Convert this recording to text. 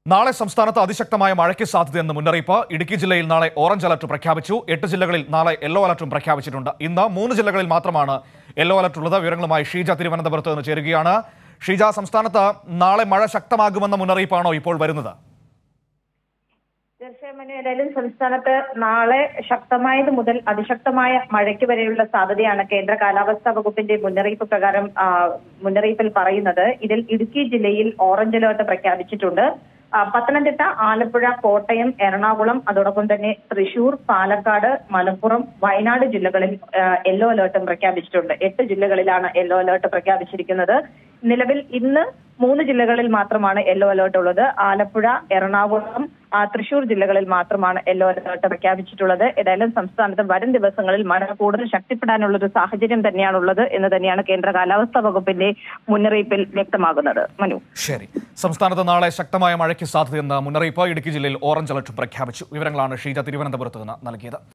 നാളെ സംസ്ഥാനത്ത് അതിശക്തമായ മഴയ്ക്ക് സാധ്യതയെന്ന് മുന്നറിയിപ്പ് ഇടുക്കി ജില്ലയിൽ നാളെ ഓറഞ്ച് അലർട്ട് പ്രഖ്യാപിച്ചു എട്ട് ജില്ലകളിൽ നാളെ യെല്ലോ അലർട്ടും പ്രഖ്യാപിച്ചിട്ടുണ്ട് ഇന്ന് മൂന്ന് ജില്ലകളിൽ മാത്രമാണ് യെല്ലോ അലർട്ട് ഉള്ളത് വിവരങ്ങളുമായി ഷീജ തിരുവനന്തപുരത്ത് നിന്ന് ചേരുകയാണ് ഷീജ സംസ്ഥാനത്ത് നാളെ മഴ ശക്തമാകുമെന്ന മുന്നറിയിപ്പാണോ ഇപ്പോൾ വരുന്നത് തീർച്ചയായും മനു ഏതായാലും സംസ്ഥാനത്ത് നാളെ ശക്തമായത് മുതൽ അതിശക്തമായ മഴയ്ക്ക് വരെയുള്ള സാധ്യതയാണ് കേന്ദ്ര കാലാവസ്ഥാ വകുപ്പിന്റെ മുന്നറിയിപ്പ് പ്രകാരം ആ, മുന്നറിയിപ്പിൽ പറയുന്നത് ഇതിൽ ഇടുക്കി ജില്ലയിൽ ഓറഞ്ച് അലേർട്ട് പ്രഖ്യാപിച്ചിട്ടുണ്ട് ആ, പത്തനംതിട്ട ആലപ്പുഴ കോട്ടയം എറണാകുളം അതോടൊപ്പം തന്നെ തൃശൂർ പാലക്കാട് മലപ്പുറം വയനാട് ജില്ലകളിൽ ആ, യെല്ലോ അലേർട്ടും പ്രഖ്യാപിച്ചിട്ടുണ്ട് എട്ട് ജില്ലകളിലാണ് യെല്ലോ അലേർട്ട് പ്രഖ്യാപിച്ചിരിക്കുന്നത് നിലവിൽ ഇന്ന് മൂന്ന് ജില്ലകളിൽ മാത്രമാണ് യെല്ലോ അലേർട്ട് ഉള്ളത് ആലപ്പുഴ എറണാകുളം ആ, തൃശൂർ ജില്ലകളിൽ മാത്രമാണ് യെല്ലോ അലേർട്ട് പ്രഖ്യാപിച്ചിട്ടുള്ളത് ഏതായാലും സംസ്ഥാനത്ത് വരും ദിവസങ്ങളിൽ മഴ കൂടുതൽ ശക്തിപ്പെടാനുള്ള ഒരു സാഹചര്യം തന്നെയാണുള്ളത് എന്ന് തന്നെയാണ് കേന്ദ്ര കാലാവസ്ഥാ വകുപ്പിന്റെ മുന്നറിയിപ്പിൽ വ്യക്തമാകുന്നത് മനു ശരി സംസ്ഥാനത്ത് നാളെ ശക്തമായ മഴയ്ക്ക് സാധ്യതയെന്ന മുന്നറിയിപ്പ് ഇടുക്കി ജില്ലയിൽ ഓറഞ്ച് അലർട്ട് പ്രഖ്യാപിച്ചു വിവരങ്ങളാണ് ഷീജ തിരുവനന്തപുരത്ത് നിന്ന് നൽകിയത്